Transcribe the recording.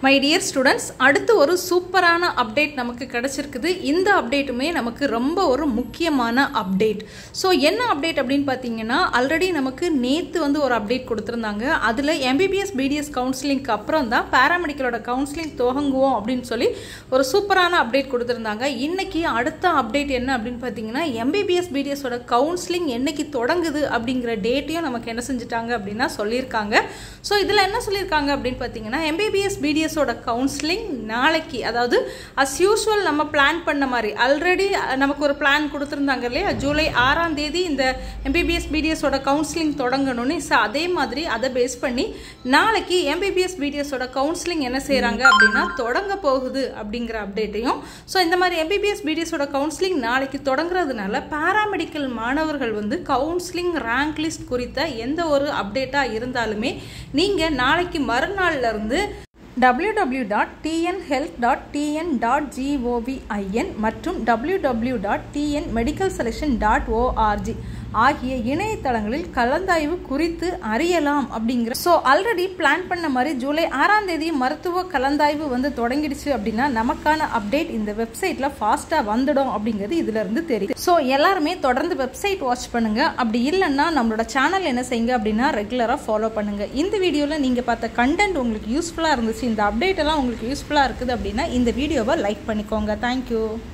my dear students அடுத்து ஒரு சூப்பரான அப்டேட் நமக்கு கிடைச்சிருக்குது இந்த அப்டேட்டுமே நமக்கு ரொம்ப ஒரு முக்கியமான அப்டேட் ஸோ என்ன அப்டேட் அப்படின்னு பார்த்தீங்கன்னா ஆல்ரெடி நமக்கு நேற்று வந்து ஒரு அப்டேட் கொடுத்துருந்தாங்க அதில் எம்பிபிஎஸ் பிடிஎஸ் கவுன்சிலிங்க்கு அப்புறம் தான் பேராமெடிக்கலோட கவுன்சிலிங் துவங்குவோம் அப்படின்னு சொல்லி ஒரு சூப்பரான அப்டேட் கொடுத்துருந்தாங்க இன்னைக்கு அடுத்த அப்டேட் என்ன அப்படின்னு பார்த்தீங்கன்னா எம்பிபிஎஸ் பிடிஎஸோட கவுன்சிலிங் என்னைக்கு தொடங்குது அப்படிங்கிற டேட்டையும் நமக்கு என்ன செஞ்சுட்டாங்க அப்படின்னா சொல்லியிருக்காங்க ஸோ இதில் என்ன சொல்லியிருக்காங்க அப்படின்னு பார்த்தீங்கன்னா எம்பிபிஎஸ் பிடிஎஸோட கவுன்சிலிங் நாளைக்கு அதாவது அஸ் யூஸ்வல் நம்ம பிளான் பண்ண மாதிரி ஆல்ரெடி நமக்கு ஒரு பிளான் கொடுத்துருந்தாங்க இல்லையா ஜூலை ஆறாம் தேதி இந்த எம்பிபிஎஸ் பிடிஎஸோட கவுன்சிலிங் தொடங்கணும்னு ஸோ அதே மாதிரி அதை பேஸ் பண்ணி நாளைக்கு எம்பிபிஎஸ் பிடிஎஸோட கவுன்சிலிங் என்ன செய்கிறாங்க அப்படின்னா தொடங்க போகுது அப்படிங்கிற அப்டேட்டையும் ஸோ இந்த மாதிரி எம்பிபிஎஸ் பிடிஎஸோட கவுன்சிலிங் நாளைக்கு தொடங்குறதுனால பேராமெடிக்கல் மாணவர்கள் வந்து கவுன்சிலிங் ரேங்க் லிஸ்ட் குறித்த எந்த ஒரு அப்டேட்டாக இருந்தாலுமே நீங்கள் நாளைக்கு மறுநாள்ல இருந்து www.tnhealth.tn.govin dot TN health dot TN dot G O V I N மற்றும் www.tn dot TN medical selection dot ORG ஆகிய இணையதளங்களில் கலந்தாய்வு குறித்து அறியலாம் அப்படிங்கிற ஸோ ஆல்ரெடி பிளான் பண்ண மாதிரி ஜூலை ஆறாம் தேதி மருத்துவ கலந்தாய்வு வந்து தொடங்கிடுச்சு அப்படின்னா நமக்கான அப்டேட் இந்த வெப்சைட்ல ஃபாஸ்ட்டாக வந்துடும் அப்படிங்கிறது இதுல இருந்து தெரியும் ஸோ எல்லாருமே தொடர்ந்து வெப்சைட் வாட்ச் பண்ணுங்க அப்படி இல்லைன்னா நம்மளோட சேனல் என்ன செய்யுங்க அப்படின்னா ரெகுலராக ஃபாலோ பண்ணுங்க இந்த வீடியோவில் நீங்கள் பார்த்த கண்டென்ட் உங்களுக்கு யூஸ்ஃபுல்லாக இருந்துச்சு இந்த அப்டேட் எல்லாம் உங்களுக்கு யூஸ்ஃபுல்லாக இருக்குது அப்படின்னா இந்த வீடியோவை லைக் பண்ணிக்கோங்க தேங்க்யூ